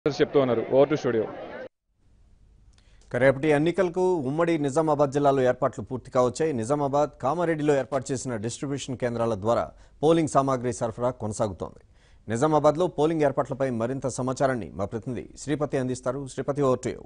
చెప్తూ ఉన్నారు over to studio ఇక రేపటి ఎన్నికలకు ఉమ్మడి నిజామాబాద్ జిల్లాలో ఏర్పాట్లు పూర్తి కావచ్చాయి నిజామాబాద్ కామారెడ్డిలో ఏర్పాటు చేసిన డిస్ట్రిబ్యూషన్ కేంద్రాల ద్వారా పోలింగ్ సామాగ్రి సరఫరా కొనసాగుతోంది నిజామాబాద్లో పోలింగ్ ఏర్పాట్లపై మరింత సమాచారాన్ని మా ప్రతినిధి శ్రీపతి అందిస్తారు శ్రీపతి ఓవర్ టు యూ.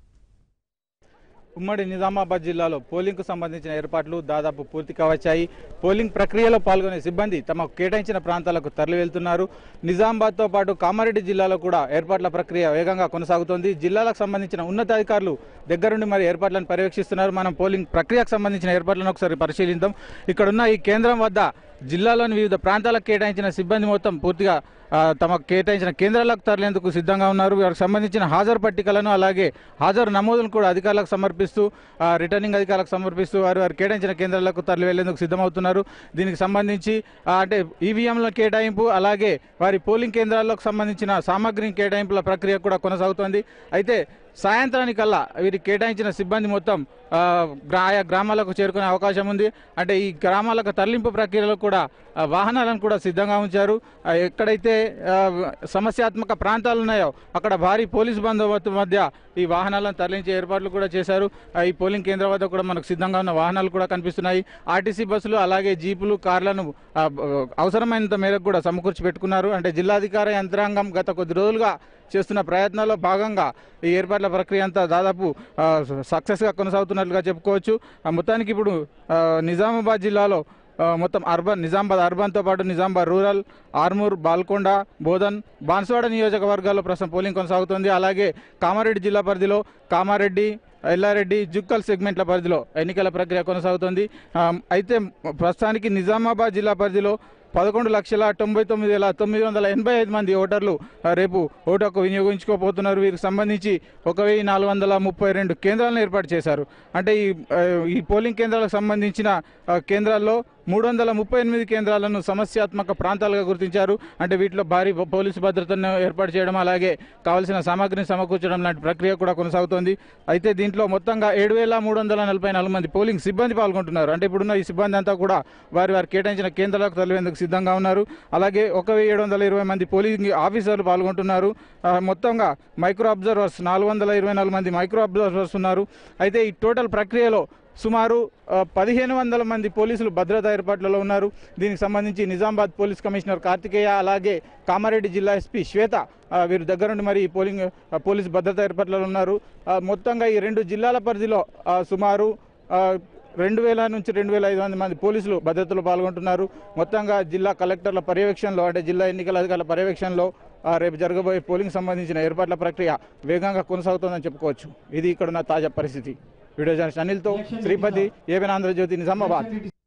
ఉమ్మడి నిజామాబాద్ జిల్లాలో పోలింగ్కు సంబంధించిన ఏర్పాట్లు దాదాపు పూర్తి కావచ్చాయి పోలింగ్ ప్రక్రియలో పాల్గొనే సిబ్బంది తమకు కేటాయించిన ప్రాంతాలకు తరలి వెళ్తున్నారు నిజామాబాద్తో పాటు కామారెడ్డి జిల్లాలో కూడా ఏర్పాట్ల ప్రక్రియ వేగంగా కొనసాగుతోంది జిల్లాలకు సంబంధించిన ఉన్నతాధికారులు దగ్గరుండి మరి ఏర్పాట్లను పర్యవేక్షిస్తున్నారు మనం పోలింగ్ ప్రక్రియకు సంబంధించిన ఏర్పాట్లను ఒకసారి పరిశీలిద్దాం ఇక్కడున్న ఈ కేంద్రం వద్ద జిల్లాలోని వివిధ ప్రాంతాలకు కేటాయించిన సిబ్బంది మొత్తం పూర్తిగా ఆ, తమకు కేటాయించిన కేంద్రాలకు తరలేందుకు సిద్ధంగా ఉన్నారు వారికి సంబంధించిన హాజరు పట్టికలను అలాగే హాజరు నమోదులను కూడా అధికారులకు సమర్పిస్తూ ఆ, రిటర్నింగ్ అధికారులకు సమర్పిస్తూ వారు వారు కేటాయించిన కేంద్రాలకు తరలి వెళ్లేందుకు సిద్ధమవుతున్నారు దీనికి సంబంధించి ఆ, అంటే ఈవీఎంల కేటాయింపు అలాగే వారి పోలింగ్ కేంద్రాలకు సంబంధించిన సామాగ్రి కేటాయింపుల ప్రక్రియ కూడా కొనసాగుతోంది అయితే సాయంత్రానికల్లా వీరికి కేటాయించిన సిబ్బంది మొత్తం ఆ, గ్రా- ఆయా గ్రామాలకు చేరుకునే అవకాశం ఉంది అంటే ఈ గ్రామాలకు తరలింపు ప్రక్రియలో కూడా ఆ, వాహనాలను కూడా సిద్ధంగా ఉంచారు ఆ, ఎక్కడైతే ఆ, సమస్యాత్మక ప్రాంతాలు ఉన్నాయో అక్కడ భారీ పోలీస్ బందోబస్తు మధ్య ఈ వాహనాలను తరలించే ఏర్పాట్లు కూడా చేశారు ఆ, ఈ పోలింగ్ కేంద్రం వద్ద కూడా మనకు సిద్ధంగా ఉన్న వాహనాలు కూడా కనిపిస్తున్నాయి ఆర్టీసీ బస్సులు అలాగే జీపులు కార్లను ఆ, బ- అవసరమైనంత మేరకు కూడా సమకూర్చి పెట్టుకున్నారు అంటే జిల్లాధికార యంత్రాంగం గత కొద్ది రోజులుగా చేస్తున్న ప్రయత్నాల్లో భాగంగా ఈ ఏర్పాట్ల ప్రక్రియ అంతా దాదాపు ఆ, సక్సెస్గా కొనసాగుతున్నట్లుగా చెప్పుకోవచ్చు ఆ, మొత్తానికి ఇప్పుడు ఆ, నిజామాబాద్ జిల్లాలో ఆ, మొత్తం అర్బన్ నిజామాబాద్ అర్బన్తో పాటు నిజామాబాద్ రూరల్ ఆర్మూర్ బాల్కొండ బోధన్ బాన్స్వాడ నియోజకవర్గాల్లో ప్రస్తుతం పోలింగ్ కొనసాగుతోంది అలాగే కామారెడ్డి జిల్లా పరిధిలో కామారెడ్డి ఎల్లారెడ్డి జుక్కల్ సెగ్మెంట్ల పరిధిలో ఎన్నికల ప్రక్రియ కొనసాగుతోంది ఆ, అయితే ప్రస్తుతానికి నిజామాబాద్ జిల్లా పరిధిలో పదకొండు లక్షల తొంభై తొమ్మిది వేల తొమ్మిది వందల ఎనభై ఐదు మంది ఓటర్లు ఆ, రేపు ఓటు హక్కు వినియోగించుకోబోతున్నారు వీరికి సంబంధించి ఒక వెయ్యి నాలుగు వందల ముప్పై రెండు కేంద్రాలను ఏర్పాటు చేశారు అంటే ఈ ఆ, ఈ పోలింగ్ కేంద్రాలకు సంబంధించిన ఆ, కేంద్రాల్లో మూడు వందల ముప్పై ఎనిమిది కేంద్రాలను సమస్యాత్మక ప్రాంతాలుగా గుర్తించారు అంటే వీటిలో భారీ పో- పోలీసు భద్రతను ఏర్పాటు చేయడం అలాగే కావలసిన సామాగ్రిని సమకూర్చడం లాంటి ప్రక్రియ కూడా కొనసాగుతోంది అయితే దీంట్లో మొత్తంగా ఏడు వేల మూడు వందల నలభై నాలుగు మంది పోలింగ్ సిబ్బంది పాల్గొంటున్నారు అంటే ఇప్పుడున్న ఈ సిబ్బంది అంతా కూడా వారి వారి కేటాయించిన కేంద్రాలకు తరలిందుకు సిద్ధంగా ఉన్నారు అలాగే ఒక వెయ్యి ఏడు వందల ఇరవై మంది పోలింగ్ ఆఫీసర్లు పాల్గొంటున్నారు ఆ, మొత్తంగా మైక్రో అబ్జర్వర్స్ నాలుగు వందల ఇరవై నాలుగు మంది మైక్రో అబ్జర్వర్స్ ఉన్నారు అయితే ఈ టోటల్ ప్రక్రియలో సుమారు ఆ, పదిహేను వందల మంది పోలీసులు భద్రతా ఏర్పాట్లలో ఉన్నారు దీనికి సంబంధించి నిజామాబాద్ పోలీస్ కమిషనర్ కార్తికేయ అలాగే కామారెడ్డి జిల్లా ఎస్పీ శ్వేత ఆ, వీరి దగ్గరుండి మరి ఈ పోలింగ్ ఆ, పోలీస్ భద్రతా ఏర్పాట్లలో ఉన్నారు ఆ, మొత్తంగా ఈ రెండు జిల్లాల పరిధిలో ఆ, సుమారు ఆ, రెండు వేల నుంచి రెండు వేల ఐదు వందల మంది పోలీసులు భద్రతలో పాల్గొంటున్నారు మొత్తంగా జిల్లా కలెక్టర్ల పర్యవేక్షణలో అంటే జిల్లా ఎన్నికల అధికారుల పర్యవేక్షణలో ఆ, రేపు జరగబోయే పోలింగ్ సంబంధించిన ఏర్పాట్ల ప్రక్రియ వేగంగా కొనసాగుతోందని చెప్పుకోవచ్చు ఇది ఇక్కడున్న తాజా పరిస్థితి video journalist అనిల్తో Sripati ABN Andhra Jyothi Nizamabad